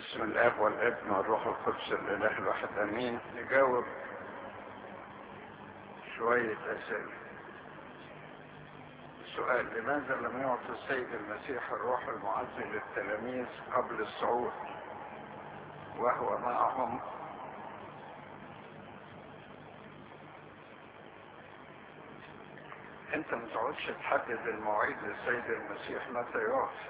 باسم الاب والابن والروح القدس الاله الواحد امين نجاوب شوية اسئلة سؤال لماذا لم يعطي السيد المسيح الروح المعزي للتلاميذ قبل الصعود وهو معهم انت ما تقعدش تحدد المواعيد للسيد المسيح متى يعطي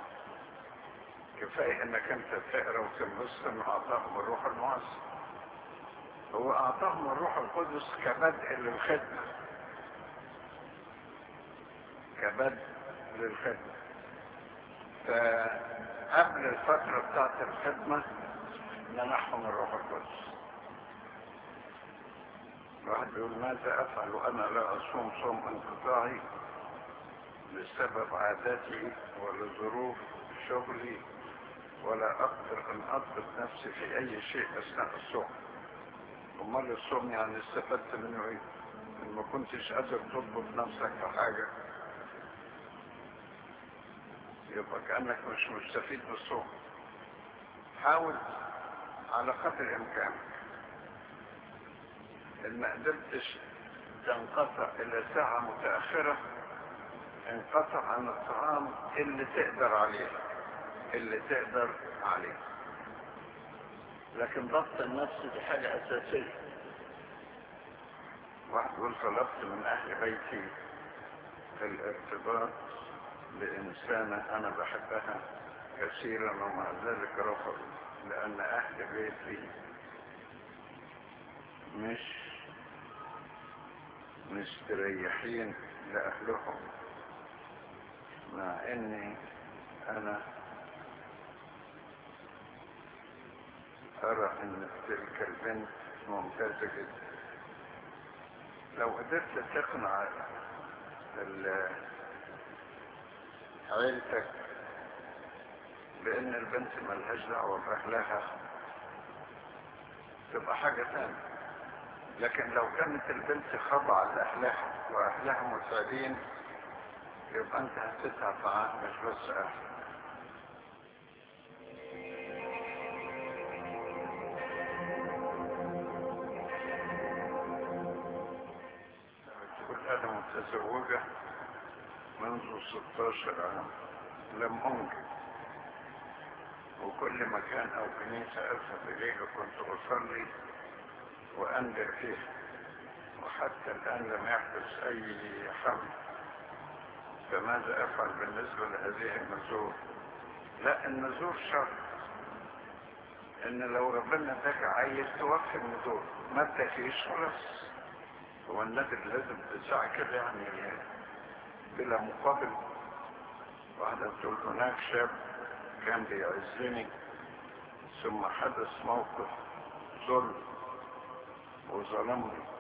كفاية انك انت تقرا وتنبسط انه اعطاهم الروح المعز هو اعطاهم الروح القدس كبدء للخدمة كبدء للخدمة فقبل الفترة بتاعت الخدمة منحهم الروح القدس الواحد بيقول ماذا افعل وانا لا اصوم صوم انقطاعي بسبب عاداتي ولظروف شغلي ولا اقدر ان اضبط نفسي في اي شيء اثناء الصوم امال الصوم يعني استفدت منه ايه ان ما كنتش قادر تضبط نفسك في حاجة يبقى كأنك مش مستفيد بالصوم حاول على قدر امكانك ان ما قدرتش تنقطع الى ساعة متأخرة انقطع عن الطعام اللي تقدر عليه اللي تقدر عليه لكن ضبط النفس دي حاجة اساسية واحد يقول طلبت من اهل بيتي الارتباط بانسانة انا بحبها كثيرا ومع ذلك رفضوا لان اهل بيتي مش مستريحين لأهلهم مع اني انا ارى ان تلك البنت ممتازة جدا لو قدرت تقنع عيلتك بان البنت ملهاش دعوة باهلها تبقى حاجة ثانية لكن لو كانت البنت خاضعة لأهلها وأهلها مساعدين يبقى أنت هتتعب معاه مش بس أهلك تقول أنا متزوجة منذ 16 عام لم أنجب وكل مكان أو كنيسة أذهب إليها كنت أصلي وأنذر فيه وحتى الآن لم يحدث أي حمل فماذا أفعل بالنسبة لهذه النزور لا النزور شرط إن لو ربنا اداك عايز توفي النزور ما اداكيش خلاص هو النذر لازم تساعة كده يعني بلا مقابل واحدة تقول هناك شاب كان بيعزني ثم حدث موقف ظلم وظلمني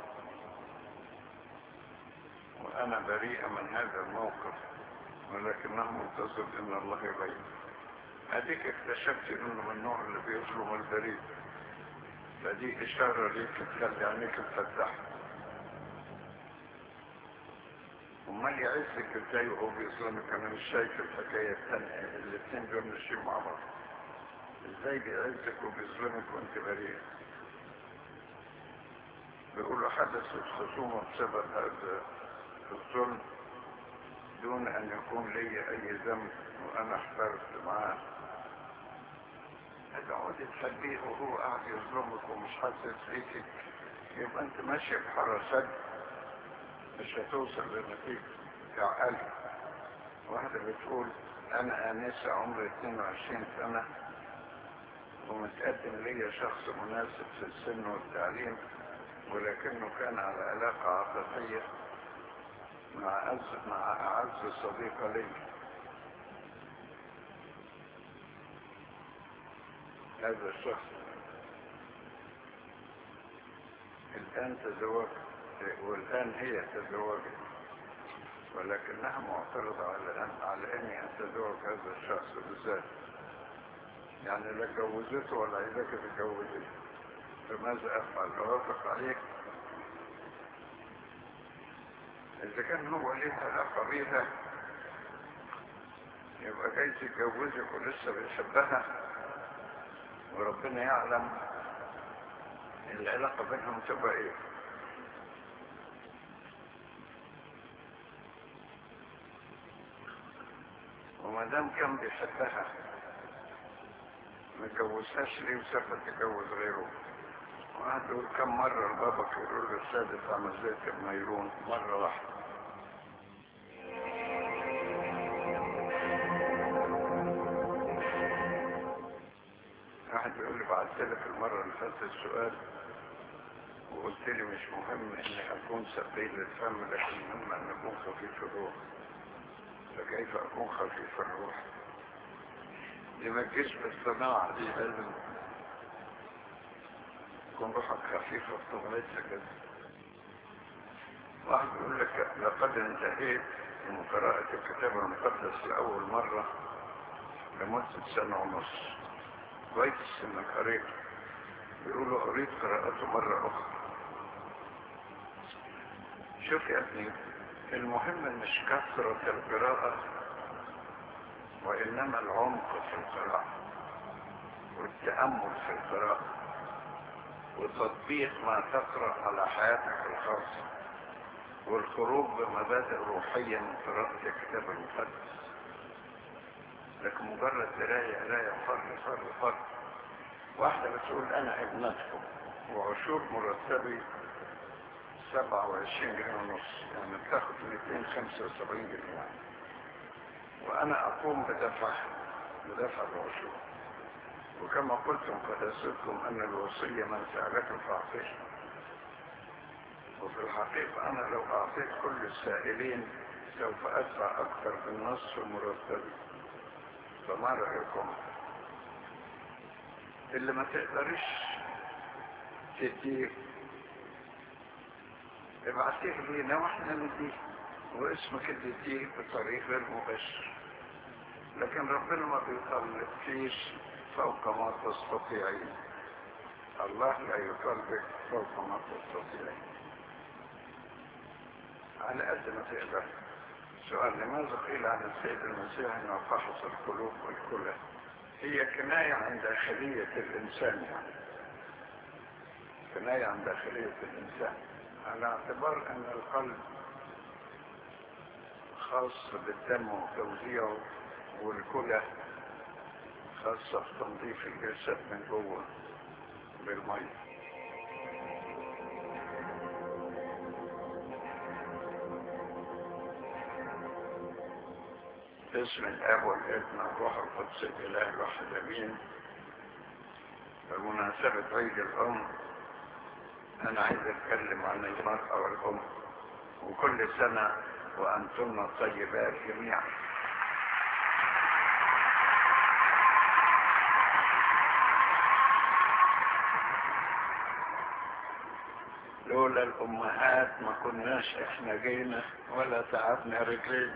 وأنا بريئة من هذا الموقف ولكنه منتظر إن الله يبين هديك اكتشفت إنه من النوع اللي بيظلم البريء فدي إشارة ليك تخلي عينيك مفتحة امال يعزك ازاي وهو بيظلمك انا مش شايف الحكايه الثانيه الاثنين دول ماشيين مع بعض ازاي بيعزك وبيظلمك وانت بريء بيقولوا حدثت خصومة بسبب هذا الظلم دون ان يكون لي اي ذنب وانا احترت معاه هتقعدي تخليه وهو قاعد يظلمك ومش حاسس فيك يبقى انت ماشي بحرسات مش هتوصل لنتيجة كعقلي واحدة بتقول انا انسة عمري 22 سنة ومتقدم لي شخص مناسب في السن والتعليم ولكنه كان على علاقة عاطفية مع أعز مع أعز صديقة لي هذا الشخص الآن تزوجت والآن هي تزوجت ولكنها معترضة على أن على أني أتزوج هذا الشخص بالذات يعني لا جوزته ولا عايزاك تتجوزيه فماذا أفعل أوافق عليك إذا كان هو ليه علاقة بيها يبقى جاي يتجوزك ولسه بيحبها وربنا يعلم العلاقة بينهم تبقى ايه وما دام كان بيحبها ما اتجوزهاش ليه وسافر تتجوز غيره وقعد يقول كم مرة البابا يقول له السادس عمل زيت الميرون مرة واحدة واحد بيقول لي بعت لك المرة اللي فاتت السؤال وقلت لي مش مهم اني اكون سبيل للفم لكن المهم ان اكون خفيف الروح فكيف اكون خفيف الروح دي ما تجيش بالصناعة دي لازم تكون روحك خفيفة بطبيعتها كده واحد يقول لك لقد انتهيت من قراءة الكتاب المقدس لأول مرة لمدة سنة ونص كويس انك قريت بيقولوا قريت قراءته مرة أخرى شوف يا ابني المهم مش كثرة القراءة وإنما العمق في القراءة والتأمل في القراءة وتطبيق ما تقرأ على حياتك الخاصة والخروج بمبادئ روحية من قراءة الكتاب المقدس لكن مجرد قراية قراية فرق فرق فرق واحدة بتقول أنا ابنتكم وعشور مرتبي 27 جنيه ونص يعني بتاخد 275 جنيه وأنا أقوم بدفعها بدفع العشور وكما قلتم قداستكم أن الوصية من سألك فأعطيه وفي الحقيقة أنا لو أعطيت كل السائلين سوف أدفع أكثر من نصف مرتبي فما رأيكم اللي ما تقدرش تديه ابعتيه لينا واحنا نديه واسمك تديه بطريق غير مباشر لكن ربنا ما بيطلبكيش فوق ما تستطيعين الله لا يطلبك فوق ما تستطيعين على قد ما تقدر سؤال لماذا قيل عن السيد المسيح انه فحص القلوب والكلى هي كناية عن داخلية الإنسان يعني كناية عن داخلية الإنسان على اعتبار أن القلب خاص بالدم وتوزيعه والكلى خاصة في تنظيف الجسد من جوه بالمية باسم الاب والابن والروح القدس الاله الواحد امين بمناسبة عيد الام انا عايز اتكلم عن المرأة والام وكل سنة وانتم طيبات جميعا لولا الامهات ما كناش احنا جينا ولا تعبنا رجلينا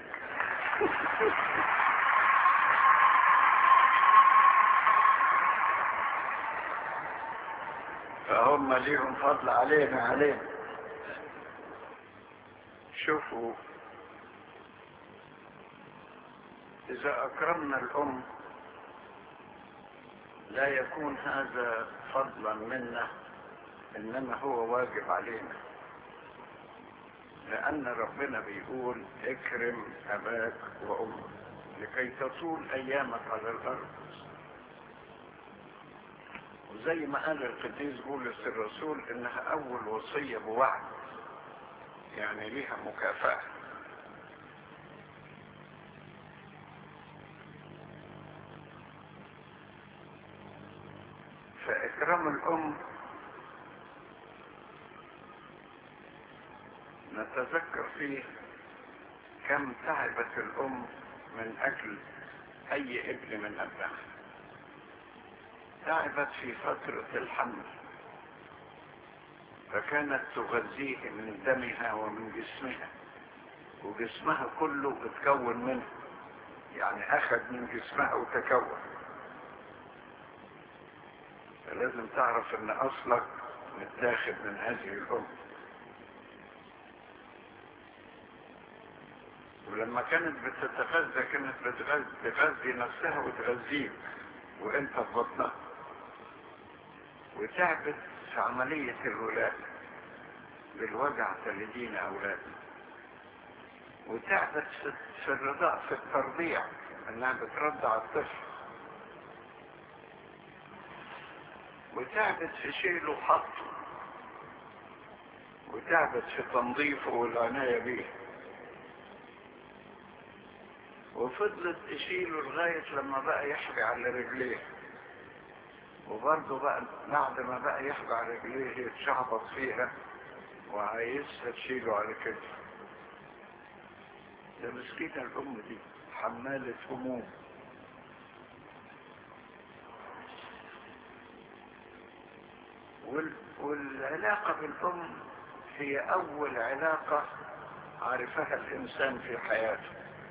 فهم ليهم فضل علينا علينا شوفوا إذا أكرمنا الأم لا يكون هذا فضلا منا إنما هو واجب علينا لأن ربنا بيقول اكرم أباك وأمك لكي تطول أيامك على الأرض وزي ما قال القديس بولس الرسول إنها أول وصية بوعد يعني ليها مكافأة فإكرام الأم نتذكر فيه كم تعبت الأم من أجل أي ابن من أبنائها تعبت في فترة الحمل فكانت تغذيه من دمها ومن جسمها وجسمها كله اتكون منه يعني أخذ من جسمها وتكون فلازم تعرف ان اصلك متاخد من هذه الام ولما كانت بتتغذى كانت بتغذي نفسها وتغذيك وانت في بطنها وتعبت في عملية الولادة بالوجع تلدين أولادها وتعبت في الرضاء في الترضيع انها بترضع الطفل وتعبت في شيله وحطه وتعبت في تنظيفه والعناية بيه وفضلت تشيله لغاية لما بقى يحبي على رجليه وبرضه بقى بعد ما بقى يحبي على رجليه يتشعبط فيها وعايزها تشيله على كتفه ده مسكينة الأم دي حمالة هموم وال... والعلاقة بالأم هي أول علاقة عرفها الإنسان في حياته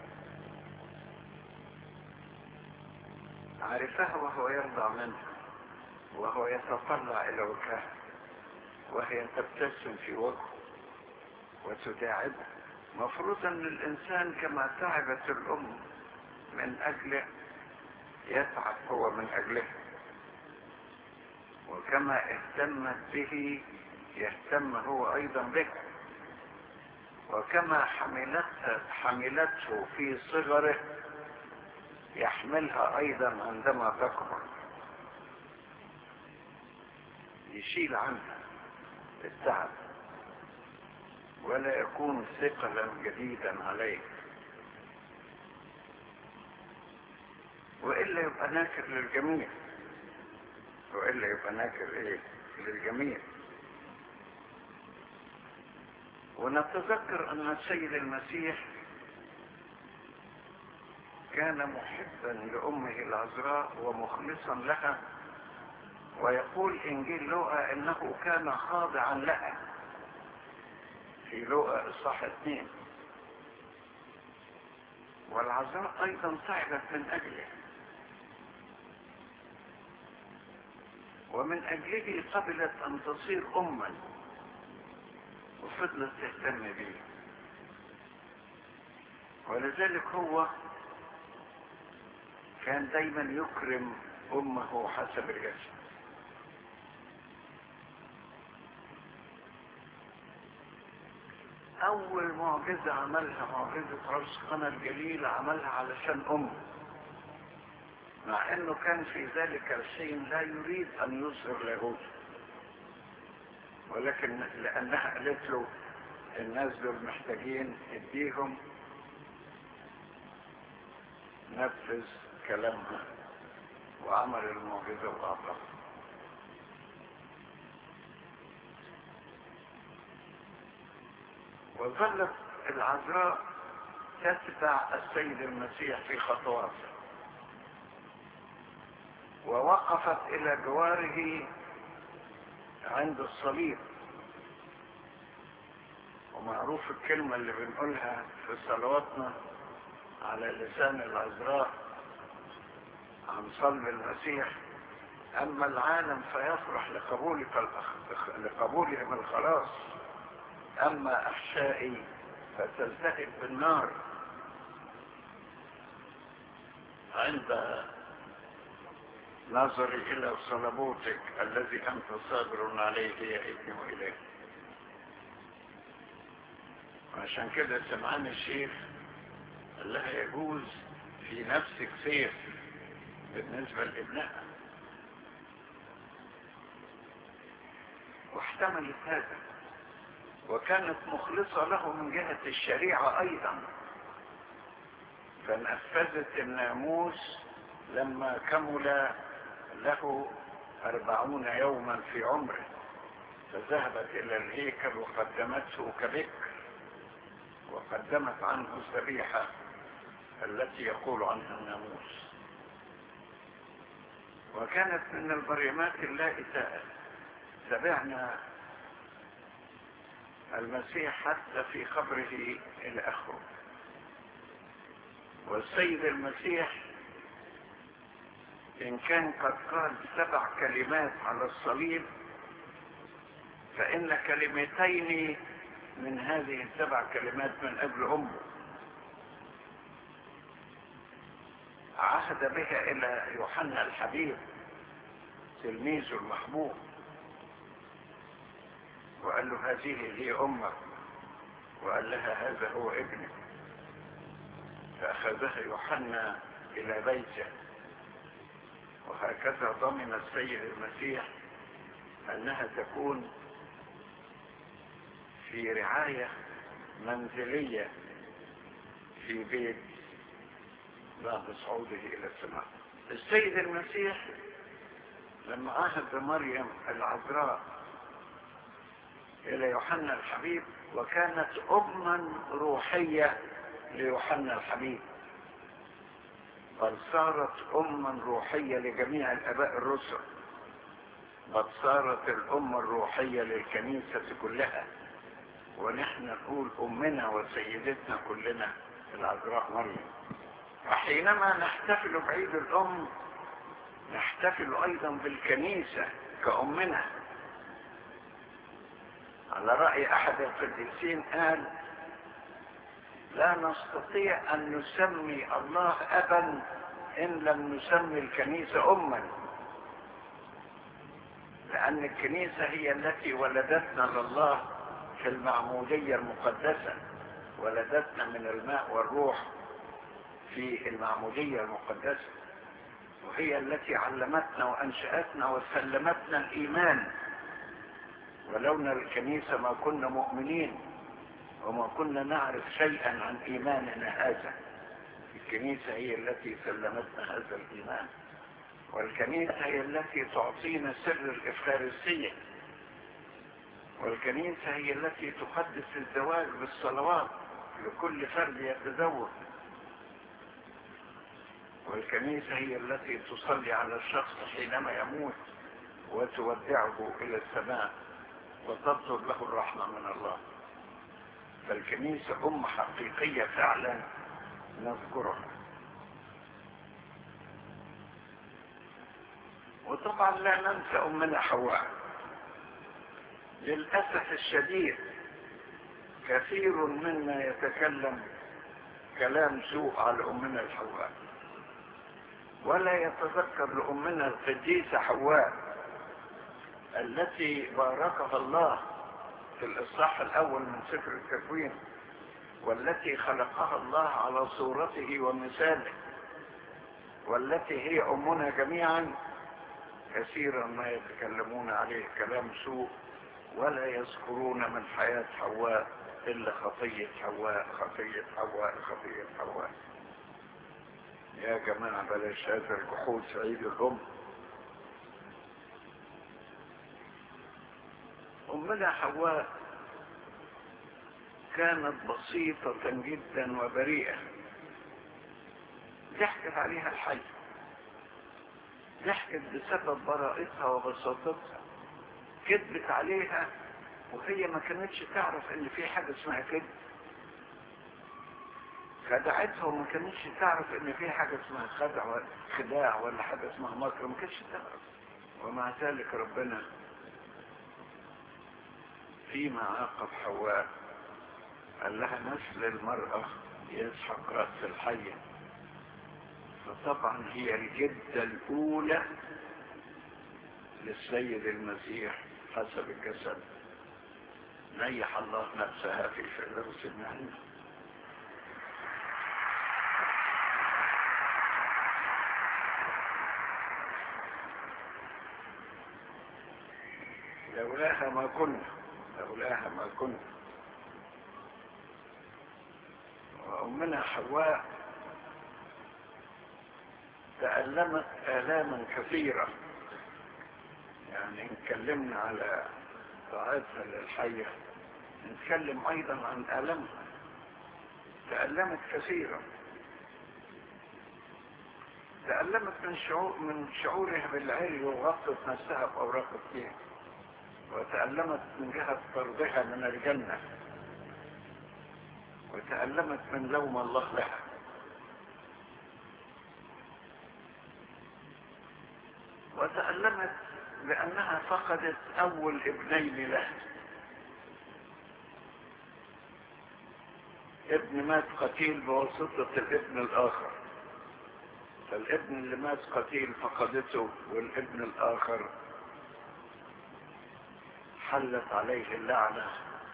عرفها وهو يرضى منها وهو يتطلع إلى وجهها وهي تبتسم في وجهه وتداعبه مفروض ان الانسان كما تعبت الام من اجله يتعب هو من اجلها وكما اهتمت به يهتم هو ايضا به وكما حملته, حملته في صغره يحملها ايضا عندما تكبر يشيل عنها التعب ولا يكون ثقلا جديدا عليه وإلا يبقى ناكر للجميع وإلا يبقى ناكر إيه للجميع ونتذكر أن السيد المسيح كان محبا لأمه العذراء ومخلصا لها ويقول إنجيل لوقا إنه كان خاضعا لها في لوقا اصحاح اثنين والعذراء ايضا تعبت من اجله ومن اجله قبلت ان تصير اما وفضلت تهتم به ولذلك هو كان دايما يكرم امه حسب الجسد اول معجزة عملها معجزة رأس قنا الجليل عملها علشان امه مع انه كان في ذلك الحين لا يريد ان يظهر لاهوت ولكن لانها قالت له الناس دول محتاجين اديهم نفذ كلامها وعمل المعجزة وأعطاها وظلت العذراء تتبع السيد المسيح في خطواته ووقفت الى جواره عند الصليب ومعروف الكلمة اللي بنقولها في صلواتنا على لسان العذراء عن صلب المسيح اما العالم فيفرح لقبولك الأخ... لقبولهم الخلاص أما أحشائي فتلتهب بالنار عند نظري إلى صلبوتك الذي أنت صابر عليه يا ابني وإليه عشان كده سمعان الشيخ قال لها يجوز في نفسك سيف بالنسبة لابنها واحتملت هذا وكانت مخلصة له من جهة الشريعة أيضا فنفذت الناموس لما كمل له أربعون يوما في عمره فذهبت إلى الهيكل وقدمته كبكر وقدمت عنه الذبيحة التي يقول عنها الناموس وكانت من البريمات اللائي تبعنا المسيح حتى في قبره إلى آخره والسيد المسيح إن كان قد قال سبع كلمات على الصليب فإن كلمتين من هذه السبع كلمات من أجل أمه عهد بها إلى يوحنا الحبيب تلميذه المحبوب وقال له هذه هي أمك وقال لها هذا هو ابنك فأخذها يوحنا إلى بيته وهكذا ضمن السيد المسيح أنها تكون في رعاية منزلية في بيت بعد صعوده إلى السماء السيد المسيح لما عهد مريم العذراء إلى يوحنا الحبيب وكانت أما روحية ليوحنا الحبيب بل صارت أما روحية لجميع الآباء الرسل بل صارت الأمة الروحية للكنيسة كلها ونحن نقول أمنا وسيدتنا كلنا العذراء مريم وحينما نحتفل بعيد الأم نحتفل أيضا بالكنيسة كأمنا على رأي أحد القديسين قال لا نستطيع أن نسمي الله أبا إن لم نسمي الكنيسة أما لأن الكنيسة هي التي ولدتنا لله في المعمودية المقدسة ولدتنا من الماء والروح في المعمودية المقدسة وهي التي علمتنا وأنشأتنا وسلمتنا الإيمان ولولا الكنيسة ما كنا مؤمنين وما كنا نعرف شيئا عن إيماننا هذا الكنيسة هي التي سلمتنا هذا الإيمان والكنيسة هي التي تعطينا سر الإفخارستية والكنيسة هي التي تقدس الزواج بالصلوات لكل فرد يتزوج والكنيسة هي التي تصلي على الشخص حينما يموت وتودعه إلى السماء وتطلب له الرحمة من الله فالكنيسة أم حقيقية فعلا نذكرها وطبعا لا ننسى أمنا حواء للأسف الشديد كثير منا يتكلم كلام سوء على أمنا الحواء ولا يتذكر لأمنا القديسة حواء التي باركها الله في الإصحاح الأول من سفر التكوين والتي خلقها الله على صورته ومثاله والتي هي أمنا جميعا كثيرا ما يتكلمون عليه كلام سوء ولا يذكرون من حياة حواء إلا خطية حواء خطية حواء خطية حواء يا جماعة بلاش هذا الجحود في عيد الأم أمنا حواء كانت بسيطة جدا وبريئة ضحكت عليها الحي ضحكت بسبب براءتها وبساطتها كذبت عليها وهي ما كانتش تعرف ان في حاجة اسمها كذب خدعتها وما كانتش تعرف ان في حاجة اسمها خدع ولا خداع ولا حاجة اسمها مكر ما كانتش تعرف ومع ذلك ربنا فيما عاقب حواء قال لها نسل المرأة يسحق رأس الحية فطبعا هي الجدة الأولى للسيد المسيح حسب الجسد نيح الله نفسها في فردوس النعيم لولاها ما كنا لولاها ما كنا وأمنا حواء تألمت آلاما كثيرة يعني نتكلمنا على طاعتها للحية نتكلم أيضا عن آلامها تألمت كثيرا تألمت من شعور من شعورها بالعلي وغطت نفسها بأوراق الدين وتألمت من جهة طردها من الجنة وتألمت من لوم الله لها وتألمت لأنها فقدت أول ابنين لها ابن مات قتيل بواسطة الابن الآخر فالابن اللي مات قتيل فقدته والابن الآخر حلت عليه اللعنة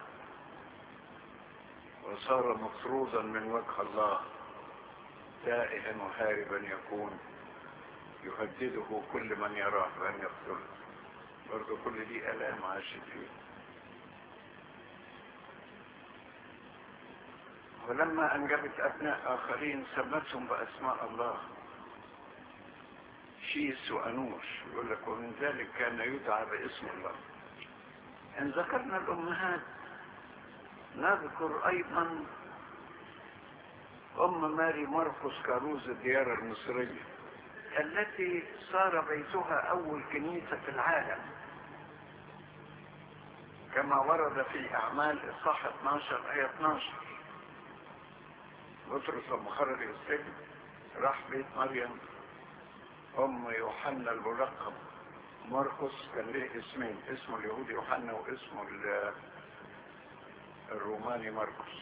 وصار مطرودا من وجه الله تائها وهاربا يكون يهدده كل من يراه بأن يقتله برضه كل دي آلام عاشت فيه ولما أنجبت أبناء آخرين سمتهم بأسماء الله شيس وأنوش يقول لك ومن ذلك كان يدعى باسم الله إن ذكرنا الأمهات نذكر أيضا أم ماري مرقس كاروز الديار المصرية التي صار بيتها أول كنيسة في العالم كما ورد في أعمال إصحاح 12 آية 12 بطرس لما خرج السجن راح بيت مريم أم يوحنا الملقب مرقس كان له اسمين اسمه اليهودي يوحنا واسمه الروماني مرقس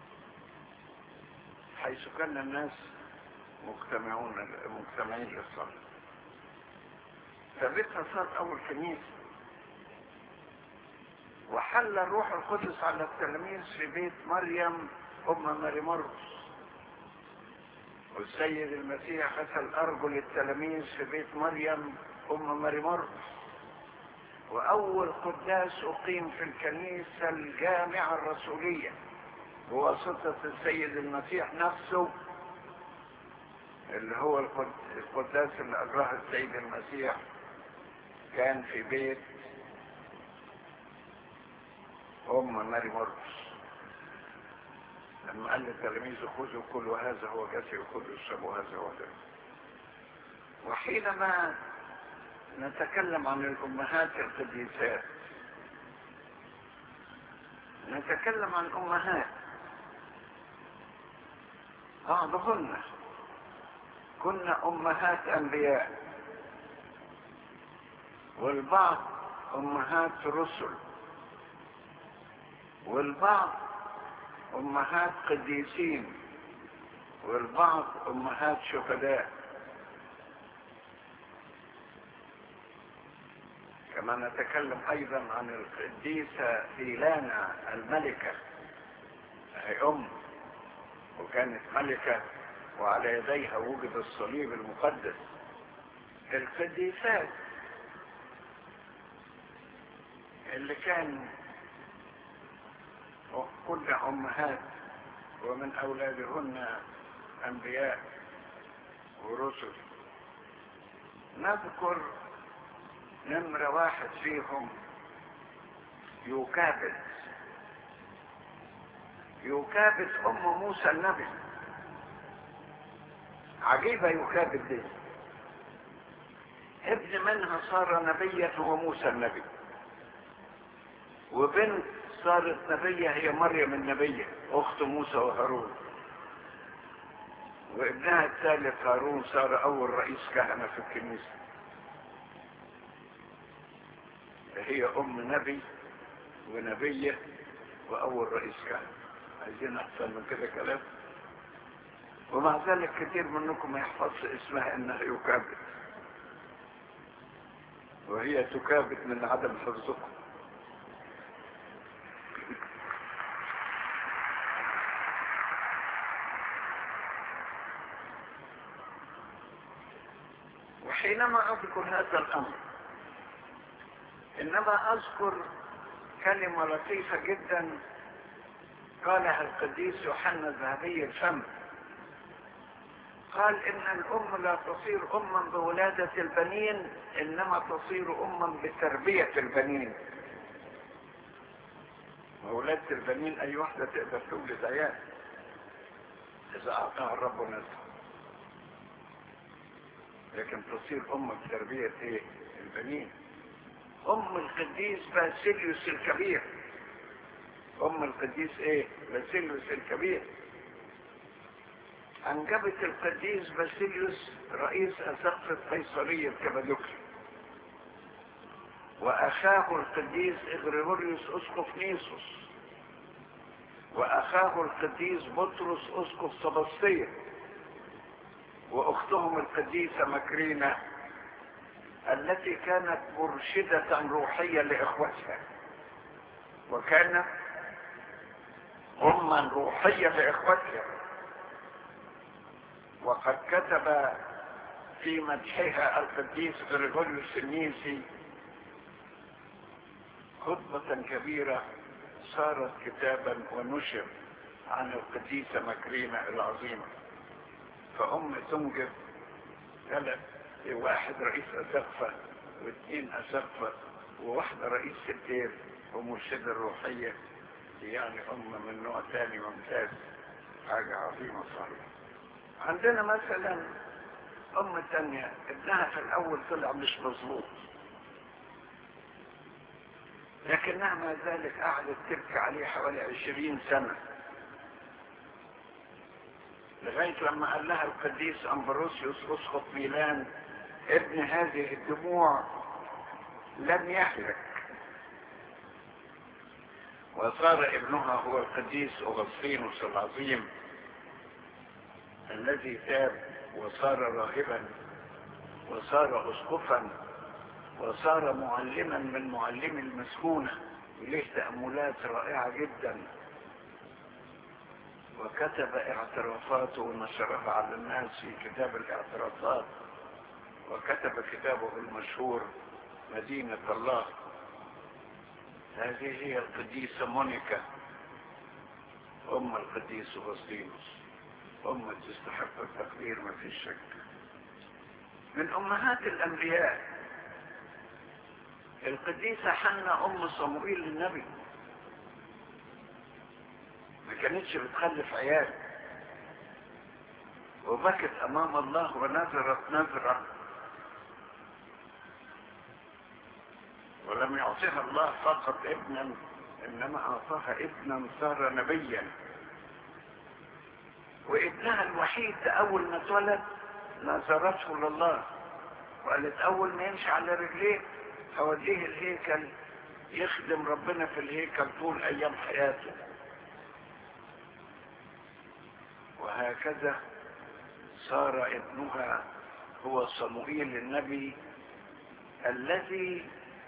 حيث كان الناس مجتمعون مجتمعين للصلاة فبيتها صار أول كنيسة وحل الروح القدس على التلاميذ في بيت مريم أم ماري مرقس والسيد المسيح غسل أرجل التلاميذ في بيت مريم أم ماري مرقس وأول قداس أقيم في الكنيسة الجامعة الرسولية بواسطة السيد المسيح نفسه اللي هو القداس اللي أجراه السيد المسيح كان في بيت أم ماري مرقس لما قال للتلاميذ خذوا كل هذا هو جسدي وخذوا اشربوا هذا هو دمي وحينما نتكلم عن الأمهات القديسات نتكلم عن أمهات بعضهن كن أمهات أنبياء والبعض أمهات رسل والبعض أمهات قديسين والبعض أمهات شهداء كما نتكلم أيضا عن القديسة إيلانا الملكة هي أم وكانت ملكة وعلى يديها وجد الصليب المقدس القديسات اللي كان كل أمهات ومن أولادهن أنبياء ورسل نذكر نمرة واحد فيهم يوكابد يوكابد أم موسى النبي عجيبة يوكابد دي ابن منها صار نبيا هو موسى النبي وبنت صارت نبية هي مريم النبية أخت موسى وهارون وابنها الثالث هارون صار أول رئيس كهنة في الكنيسة هي أم نبي ونبية وأول رئيس كهنة عايزين أحسن من كده كلام ومع ذلك كثير منكم ما يحفظش اسمها إنها يكابد وهي تكابد من عدم حفظكم وحينما أذكر هذا الأمر إنما أذكر كلمة لطيفة جدا قالها القديس يوحنا الذهبي الفم قال إن الأم لا تصير أما بولادة البنين إنما تصير أما بتربية البنين ولادة البنين أي واحدة تقدر تولد عيال إذا أعطاها الرب نفسه لكن تصير أم بتربية إيه؟ البنين أم القديس باسيليوس الكبير أم القديس إيه؟ باسيليوس الكبير أنجبت القديس باسيليوس رئيس أسقفة قيصرية كبادوكيا وأخاه القديس إغريغوريوس أسقف نيسوس وأخاه القديس بطرس أسقف سبسطية وأختهم القديسة مكرينة التي كانت مرشدة روحية لإخوتها وكانت أما روحية لإخوتها وقد كتب في مدحها القديس غريغوريوس النيسي خطبة كبيرة صارت كتابا ونشر عن القديسة مكرينة العظيمة فأم تنجب ثلاث واحد رئيس أسقفة واثنين أسقفة وواحدة رئيس الدير ومرشدة الروحية يعني أم من نوع ثاني ممتاز حاجة عظيمة صحيح عندنا مثلا أم تانية ابنها في الأول طلع مش مظبوط لكنها ما ذلك قعدت تبكي عليه حوالي عشرين سنة لغاية لما قال لها القديس أمبروسيوس أسقط ميلان ابن هذه الدموع لم يهلك وصار ابنها هو القديس أغسطينوس العظيم الذي تاب وصار راهبا وصار أسقفا وصار معلما من معلمي المسكونة له تأملات رائعة جدا وكتب اعترافاته ونشرها على الناس في كتاب الاعترافات وكتب كتابه المشهور مدينة الله هذه هي القديسة مونيكا أم القديس أغسطينوس أم تستحق التقدير ما في شك من أمهات الأنبياء القديسة حنا أم صموئيل النبي ما كانتش بتخلف عيال وبكت أمام الله ونذرت نذرة ولم يعطيها الله فقط ابنا إنما أعطاها ابنا صار نبيا وابنها الوحيد أول ما اتولد نظرته لله وقالت أول ما يمشي على رجليه هوديه الهيكل يخدم ربنا في الهيكل طول أيام حياته وهكذا صار ابنها هو صموئيل النبي الذي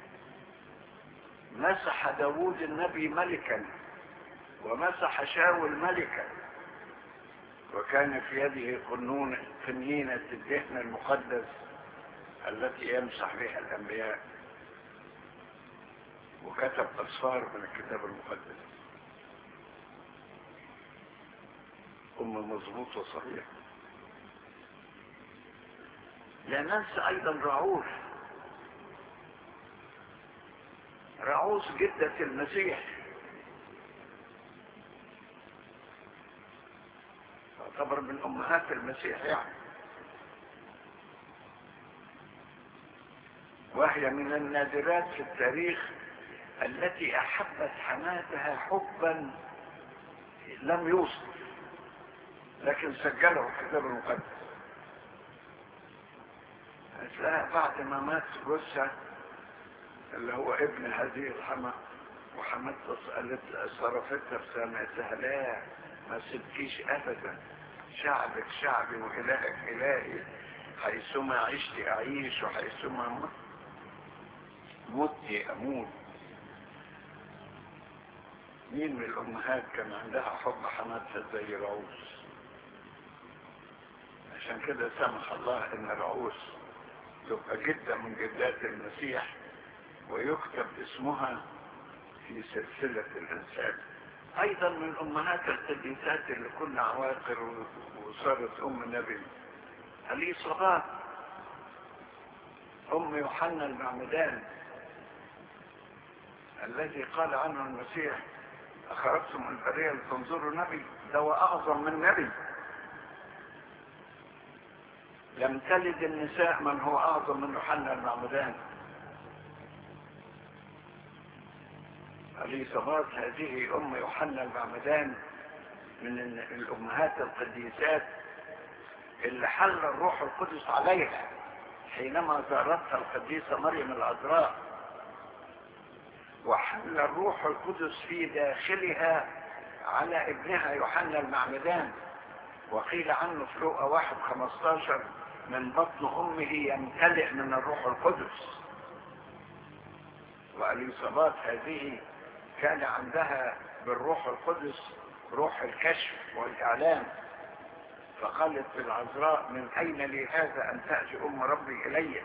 مسح داوود النبي ملكا ومسح شاول ملكا وكان في يده قنونة قنينة الدهن المقدس التي يمسح بها الأنبياء وكتب أصفار من الكتاب المقدس أم مظبوط وصحيح لا ننسى أيضا رعوش رعوس جدة المسيح تعتبر من أمهات المسيح يعني وهي من النادرات في التاريخ التي أحبت حماتها حبا لم يوصف لكن سجله الكتاب المقدس هتلاقيها بعد ما مات جوزها اللي هو ابن هذه الحما وحماتها قالت صرفتها بسامعتها لا ما سبكيش ابدا شعبك شعبي والهك الهي حيثما عشت اعيش وحيثما مت مت اموت مين من الامهات كان عندها حب حماتها زي رعوس عشان كده سمح الله ان رعوس تبقى جدة من جدات المسيح ويكتب اسمها في سلسلة الانسان ايضا من امهات القديسات اللي كنا عواقر وصارت ام نبي اليصابات ام يوحنا المعمدان الذي قال عنه المسيح اخرجتم البرية لتنظروا نبي ده هو اعظم من نبي لم تلد النساء من هو اعظم من يوحنا المعمدان اليصابات هذه ام يوحنا المعمدان من الامهات القديسات اللي حل الروح القدس عليها حينما زارتها القديسة مريم العذراء وحل الروح القدس في داخلها على ابنها يوحنا المعمدان وقيل عنه في لوقا واحد خمستاشر من بطن امه يمتلئ من الروح القدس واليصابات هذه كان عندها بالروح القدس روح الكشف والإعلام فقالت بالعذراء من أين لي هذا أن تأتي أم ربي إلي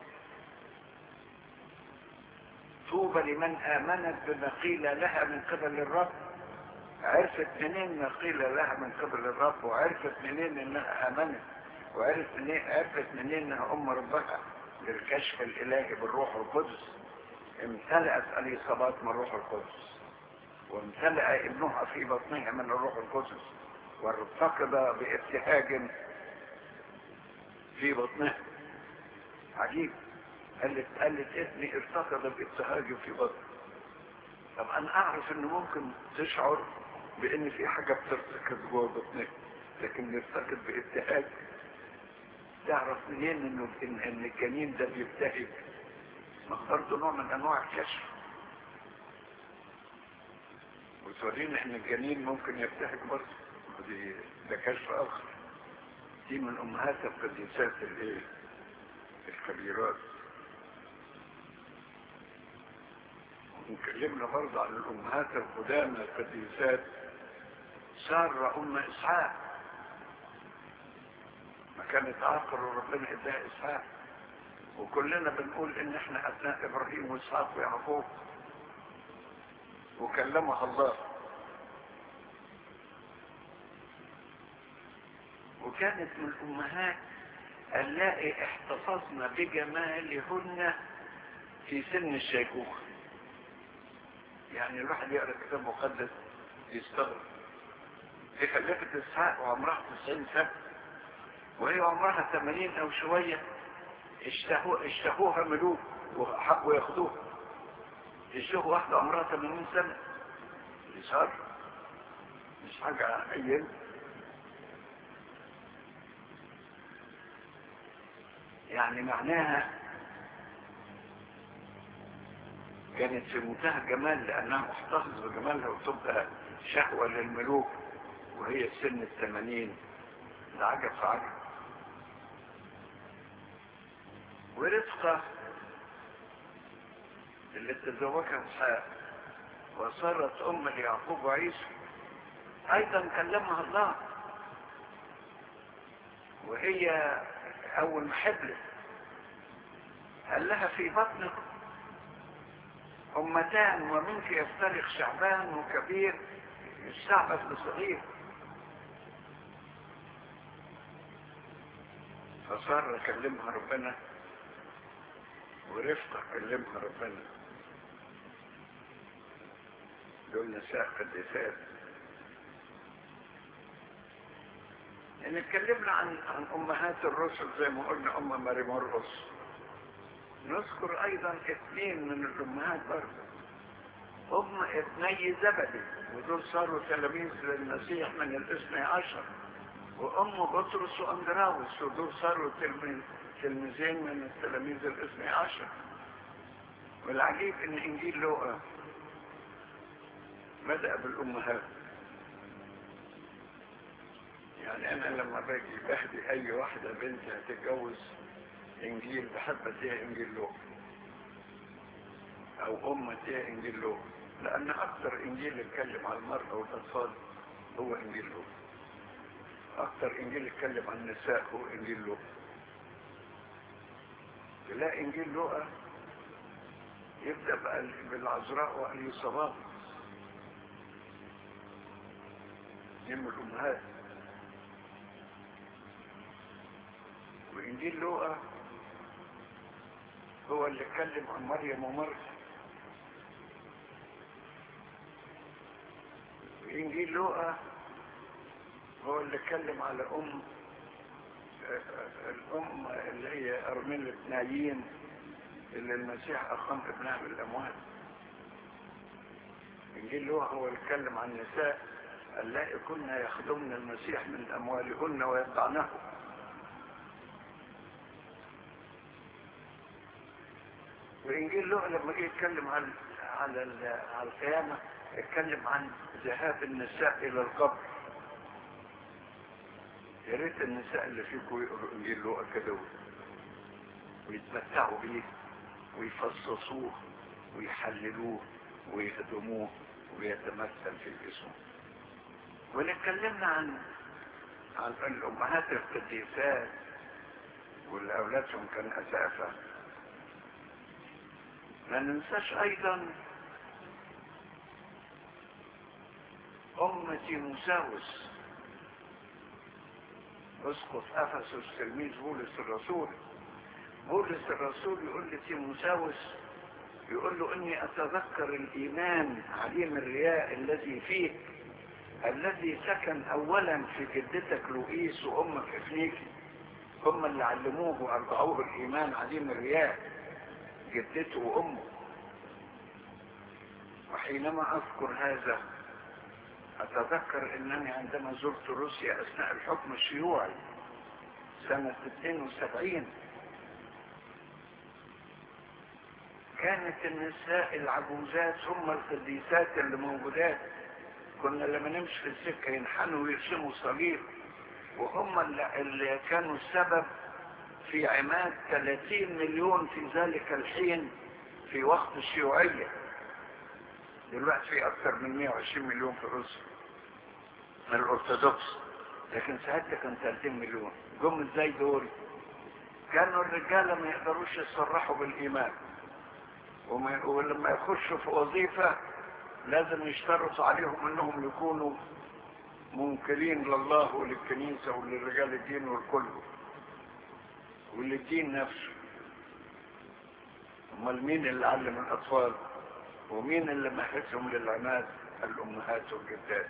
طوبى لمن آمنت بما قيل لها من قبل الرب عرفت منين ما قيل لها من قبل الرب وعرفت منين انها امنت وعرفت منين عرفت منين انها ام ربها بالكشف الالهي بالروح القدس امتلأت اليصابات من الروح القدس وامتلأ ابنها في بطنها من الروح القدس وارتقد بابتهاج في بطنها عجيب قالت قالت ابني ارتقد بابتهاج في بطنه طب انا اعرف ان ممكن تشعر بان في حاجة بترتكب جوه بطنك لكن يرتكب بابتهاج تعرف منين انه ان, إن الجنين ده بيبتهج ما برضه نوع من انواع الكشف وتورينا ان الجنين ممكن يبتهج برضه ودي ده كشف اخر دي من امهات القديسات الايه الكبيرات ونكلمنا برضه عن الامهات القدامى القديسات سارة ام اسحاق ما كانت عاقر وربنا اداها اسحاق وكلنا بنقول ان احنا ابناء ابراهيم واسحاق ويعقوب وكلمها الله وكانت من الامهات اللائي احتفظن بجمالهن في سن الشيخوخه يعني الواحد يقرا كتاب مقدس يستغرب هي خلفت اسحاق وعمرها 90 سنه وهي عمرها 80 او شويه اشتهوا اشتهوها ملوك وحقوا ياخدوها يشتهوا واحده عمرها 80 سنه يسهر مش حاجه اي يعني معناها كانت في منتهى الجمال لانها محتفظ بجمالها وتبقى شهوة للملوك وهي في سن الثمانين ده عجب في عجب ورفقة اللي تزوجها اسحاق وصارت ام ليعقوب وعيسى ايضا كلمها الله وهي اول ما حبلت قال لها في بطنك أمتان ومنك يفترق شعبان وكبير الشعب الصغير فصار كلمها ربنا ورفقة كلمها ربنا دول نساء قديسات يعني اتكلمنا عن عن امهات الرسل زي ما قلنا ام ماري مرقس نذكر ايضا اثنين من الامهات برضه هم ابني زبدي ودول صاروا تلاميذ للمسيح من الاثني عشر وام بطرس واندراوس ودول صاروا تلميذ تلميذين من التلاميذ الاثني عشر والعجيب ان انجيل لوقا بدأ بالامهات يعني انا لما باجي بهدي اي واحدة بنت هتتجوز انجيل بحب اديها انجيل لوقا او ام اديها انجيل لوقا لان اكثر انجيل يتكلم عن المرأة والاطفال هو انجيل لوقا اكثر انجيل يتكلم عن النساء هو انجيل لوقا لا انجيل لوقا يبدأ بالعذراء واليصابات هم الامهات وانجيل لوقا هو اللي اتكلم عن مريم ومرثا وانجيل لوقا هو اللي اتكلم على ام الام اللي هي ارملة نايين اللي المسيح اقام ابنها بالاموات انجيل لوقا هو اللي اتكلم عن النساء اللائي كنا يخدمن المسيح من اموالهن ويدعنه وإنجيل لوقا لما جه يتكلم عن على على القيامة اتكلم عن ذهاب النساء إلى القبر يا ريت النساء اللي فيكم يقروا إنجيل لوقا كده ويتمتعوا بيه ويفصصوه ويحللوه ويهدموه ويتمثل في جسمه ونتكلمنا عن عن الأمهات القديسات واللي أولادهم كان أسافة ما ننساش أيضا أم تيموساوس اسقط أفسس تلميذ بولس الرسول بولس الرسول يقول لتيموساوس يقول له إني أتذكر الإيمان عليم الرياء الذي فيك الذي سكن أولا في جدتك لوئيس وأمك إفنيكي هم اللي علموه وأرضعوه الإيمان عليم الرياء جدته وأمه وحينما أذكر هذا أتذكر أنني عندما زرت روسيا أثناء الحكم الشيوعي سنة 72 كانت النساء العجوزات هم القديسات اللي موجودات كنا لما نمشي في السكة ينحنوا ويرسموا صليب وهم اللي, اللي كانوا السبب في عماد 30 مليون في ذلك الحين في وقت الشيوعية دلوقتي في أكثر من 120 مليون في روسيا من الأرثوذكس لكن ساعتها كان 30 مليون جم ازاي دول كانوا الرجالة ما يقدروش يصرحوا بالإيمان وما- ولما يخشوا في وظيفة لازم يشترط عليهم انهم يكونوا منكرين لله وللكنيسة وللرجال الدين والكل وللدين نفسه امال مين اللي علم الاطفال ومين اللي مهدهم للعماد الامهات والجدات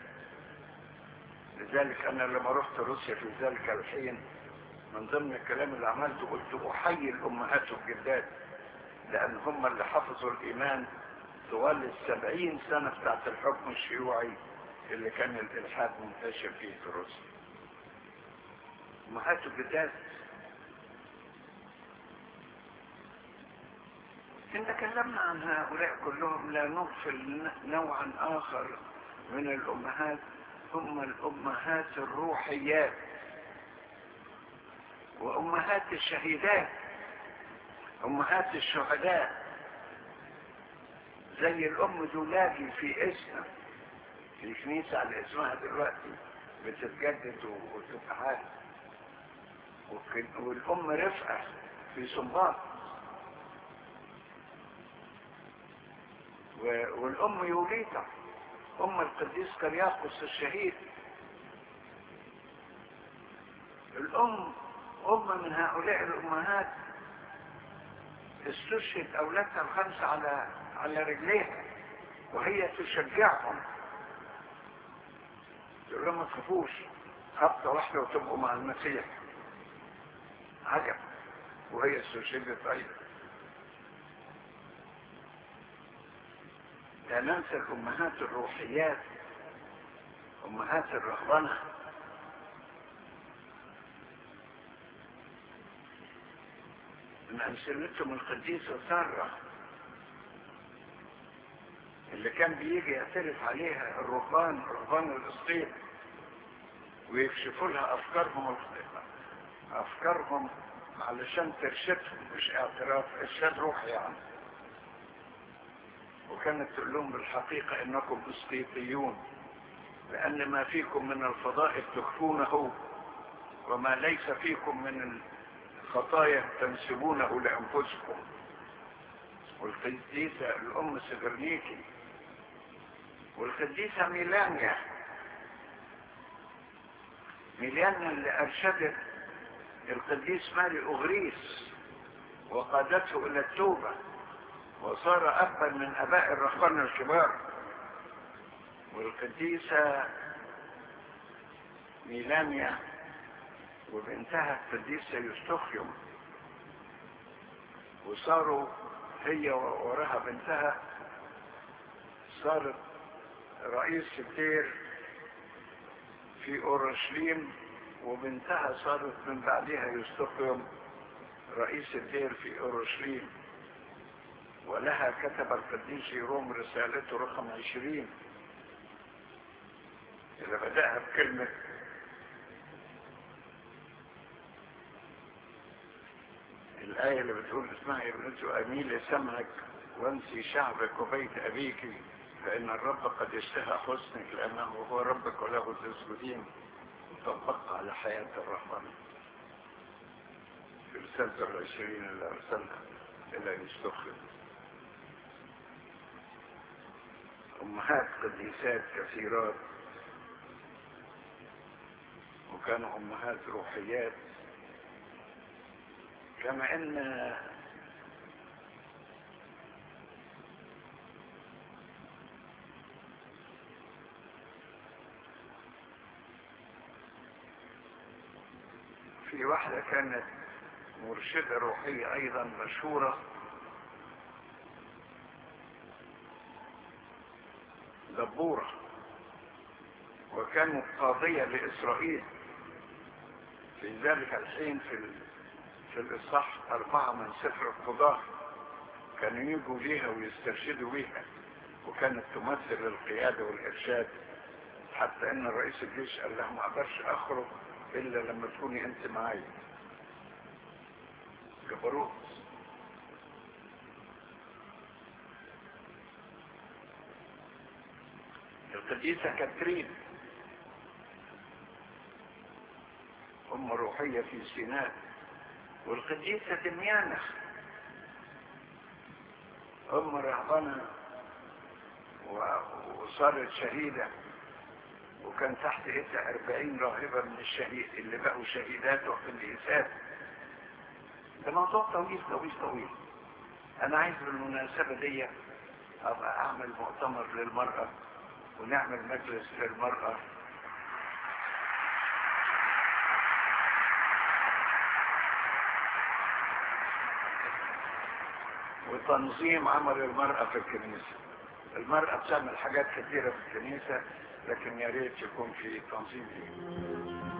لذلك انا لما رحت روسيا في ذلك الحين من ضمن الكلام اللي عملته قلت احيي الامهات والجدات لان هم اللي حفظوا الايمان طوال السبعين سنة بتاعت الحكم الشيوعي اللي كان الالحاد منتشر فيه في روسيا امهات الجدات إن تكلمنا عن هؤلاء كلهم لا نغفل نوعا آخر من الأمهات هم الأمهات الروحيات وأمهات الشهيدات أمهات الشهداء زي الأم دولاجي في اسنا في كنيسة على اسمها دلوقتي بتتجدد وتبقى حاجة وكن- والأم رفقة في سنباط و- والأم يوليتا أم القديس كرياقس الشهيد الأم أم من هؤلاء الأمهات استشهد أولادها الخمسة على على رجليها وهي تشجعهم تقول لهم ما تخافوش خبطة واحدة وتبقوا مع المسيح عجب وهي استشهدت أيضا لا ننسى الأمهات الروحيات أمهات الرهبنة من أمثلتهم القديسة سارة اللي كان بيجي يعترف عليها الرهبان رهبان الإسقيط ويكشفوا لها أفكارهم أفكارهم علشان ترشدهم مش اعتراف إرشاد روحي يعني وكانت تقول لهم بالحقيقة انكم اسقيطيون لان ما فيكم من الفضائل تخفونه وما ليس فيكم من الخطايا تنسبونه لانفسكم والقديسة الام سفرنيكي والقديسة ميلانيا ميلانيا اللي ارشدت القديس ماري اغريس وقادته الى التوبه وصار أبا من أباء الرهبان الكبار والقديسة ميلانيا وبنتها القديسة يستخيم وصاروا هي وراها بنتها صارت رئيس الدير في أورشليم وبنتها صارت من بعدها يستخيم رئيس الدير في أورشليم ولها كتب القديس يروم رسالته رقم عشرين إذا بدأها بكلمة الآية اللي بتقول اسمها يا ابنته أميل سمعك وانسي شعبك وبيت أبيك فإن الرب قد اشتهى حسنك لأنه هو ربك وله تسجدين طبقها على حياة الرحمن في رسالة العشرين اللي أرسلها إلى يستخدم أمهات قديسات كثيرات وكانوا أمهات روحيات كما أن في واحدة كانت مرشدة روحية أيضا مشهورة دبورة وكانت قاضية لإسرائيل في ذلك الحين في ال... في الإصحاح أربعة من سفر القضاء كانوا يجوا ليها ويسترشدوا بيها وكانت تمثل القيادة والإرشاد حتى إن رئيس الجيش قال لها ما أقدرش أخرج إلا لما تكوني أنت معايا جبروت القديسة كاترين أم روحية في سيناء والقديسة دميانة أم رهبنة وصارت شهيدة وكان تحت إيدها أربعين راهبة من الشهيد اللي بقوا شهيدات وقديسات ده موضوع طويل طويل طويل أنا عايز بالمناسبة دي أبقى أعمل مؤتمر للمرأة ونعمل مجلس للمرأة وتنظيم عمل المرأة في الكنيسة المرأة بتعمل حاجات كثيرة في الكنيسة لكن يا ريت يكون في تنظيم ليه